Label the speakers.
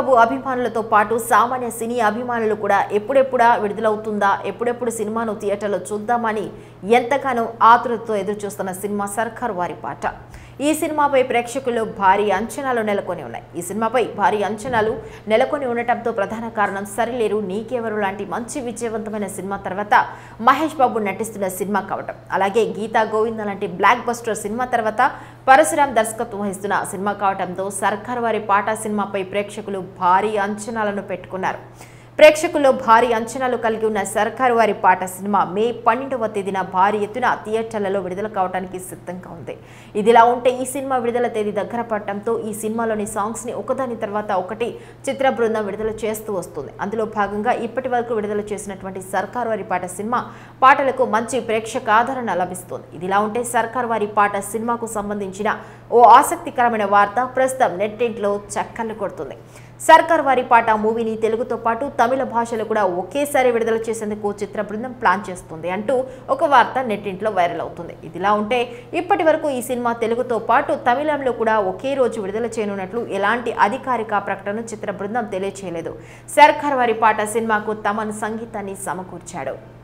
Speaker 1: బాబు అభిమానులతో పాటు సామాన్య సినీ అభిమానులు కూడా ఎప్పుడెప్పుడా విడుదలవుతుందా ఎప్పుడెప్పుడు సినిమాను థియేటర్లో చూద్దామని ఎంతగానో ఆతురతతో ఎదురుచూస్తున్న సినిమా సర్కార్ వారి పాట ఈ సినిమాపై ప్రేక్షకుల్లో భారీ అంచనాలు నెలకొని ఉన్నాయి ఈ సినిమాపై భారీ అంచనాలు నెలకొని ఉండటంతో ప్రధాన కారణం సరిలేరు నీకెవరు లాంటి మంచి విజయవంతమైన సినిమా తర్వాత మహేష్ బాబు నటిస్తున్న సినిమా కావటం అలాగే గీతా గోవింద లాంటి బ్లాక్ బస్టర్ సినిమా తర్వాత పరశురాం దర్శకత్వం వహిస్తున్న సినిమా కావటంతో సర్కార్ వారి పాట సినిమాపై ప్రేక్షకులు భారీ అంచనాలను పెట్టుకున్నారు ప్రేక్షకుల్లో భారీ అంచనాలు కలిగి ఉన్న సర్కారు వారి పాట సినిమా మే పన్నెండవ తేదీన భారీ ఎత్తున థియేటర్లలో విడుదల కావడానికి సిద్ధంగా ఉంది ఇదిలా ఉంటే ఈ సినిమా విడుదల తేదీ దగ్గర పడటంతో ఈ సినిమాలోని సాంగ్స్ ని ఒకదాని తర్వాత ఒకటి చిత్ర బృందం విడుదల చేస్తూ వస్తుంది అందులో భాగంగా ఇప్పటి వరకు విడుదల చేసినటువంటి సర్కారు వారి పాట సినిమా పాటలకు మంచి ప్రేక్షక ఆదరణ లభిస్తుంది ఇదిలా ఉంటే సర్కారు వారి పాట సినిమాకు సంబంధించిన ఓ ఆసక్తికరమైన వార్త ప్రస్తుతం నెట్టింట్లో చక్కర్లు కొడుతుంది సర్కార్ వారి పాట మూవీని తెలుగుతో పాటు తమిళ భాషలో కూడా ఒకేసారి విడుదల చేసేందుకు చిత్ర బృందం ప్లాన్ చేస్తుంది అంటూ ఒక వార్త నెట్టింట్లో వైరల్ అవుతుంది ఇదిలా ఉంటే ఇప్పటి వరకు ఈ సినిమా తెలుగుతో పాటు తమిళంలో కూడా ఒకే రోజు విడుదల చేయనున్నట్లు ఎలాంటి అధికారిక ప్రకటన చిత్ర బృందం తెలియచేయలేదు సర్కార్ వారి పాట సినిమాకు తమను సంగీతాన్ని సమకూర్చాడు